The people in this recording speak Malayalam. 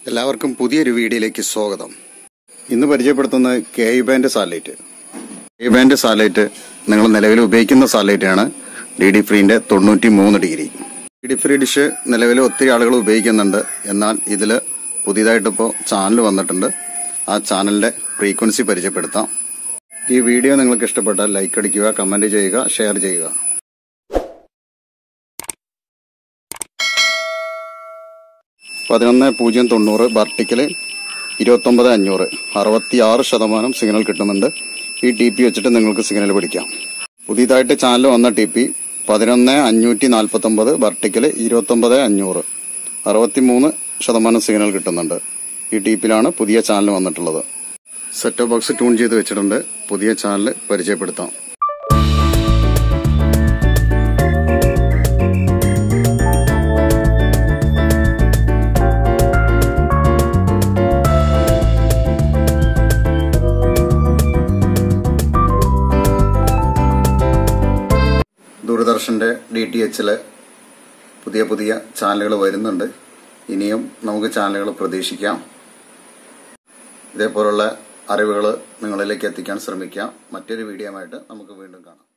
എല്ലാവർക്കും പുതിയൊരു വീഡിയോയിലേക്ക് സ്വാഗതം ഇന്ന് പരിചയപ്പെടുത്തുന്നത് K U band satellite K U band satellite നിങ്ങൾ നിലവിൽ ഉപയോഗിക്കുന്ന സാറ്റലൈറ്റാണ് ഡി ഡി ഫ്രീന്റെ തൊണ്ണൂറ്റി മൂന്ന് degree D D free dish നിലവിൽ ഒത്തിരി ആളുകൾ ഉപയോഗിക്കുന്നുണ്ട് എന്നാൽ ഇതിൽ പുതിയതായിട്ടിപ്പോൾ ചാനൽ വന്നിട്ടുണ്ട് ആ ചാനലിന്റെ ഫ്രീക്വൻസി പരിചയപ്പെടുത്താം ഈ വീഡിയോ നിങ്ങൾക്ക് ഇഷ്ടപ്പെട്ടാൽ ലൈക്ക് അടിക്കുക കമന്റ് ചെയ്യുക ഷെയർ ചെയ്യുക പതിനൊന്ന് പൂജ്യം തൊണ്ണൂറ് വെർട്ടിക്കല് ഇരുപത്തൊമ്പത് അഞ്ഞൂറ് അറുപത്തിയാറ് ശതമാനം സിഗ്നൽ കിട്ടുന്നുണ്ട് ഈ ടി പി വെച്ചിട്ട് നിങ്ങൾക്ക് സിഗ്നൽ പിടിക്കാം പുതിയതായിട്ട് ചാനൽ വന്ന ടി പി പതിനൊന്ന് അഞ്ഞൂറ്റി നാൽപ്പത്തൊമ്പത് വെർട്ടിക്കല് ഇരുപത്തൊമ്പത് അഞ്ഞൂറ് അറുപത്തിമൂന്ന് ശതമാനം സിഗ്നൽ കിട്ടുന്നുണ്ട് ഈ ടി പിയിലാണ് പുതിയ ചാനൽ വന്നിട്ടുള്ളത് സെറ്റ് ബോക്സ് ട്യൂൺ ചെയ്ത് വെച്ചിട്ടുണ്ട് പുതിയ ചാനൽ പരിചയപ്പെടുത്താം ദൂരദർശന്റെ ഡി ടി എച്ചില് പുതിയ പുതിയ ചാനലുകൾ വരുന്നുണ്ട് ഇനിയും നമുക്ക് ചാനലുകൾ പ്രതീക്ഷിക്കാം ഇതേപോലുള്ള അറിവുകൾ നിങ്ങളിലേക്ക് എത്തിക്കാൻ ശ്രമിക്കാം മറ്റൊരു വീഡിയോ ആയിട്ട് നമുക്ക് വീണ്ടും കാണാം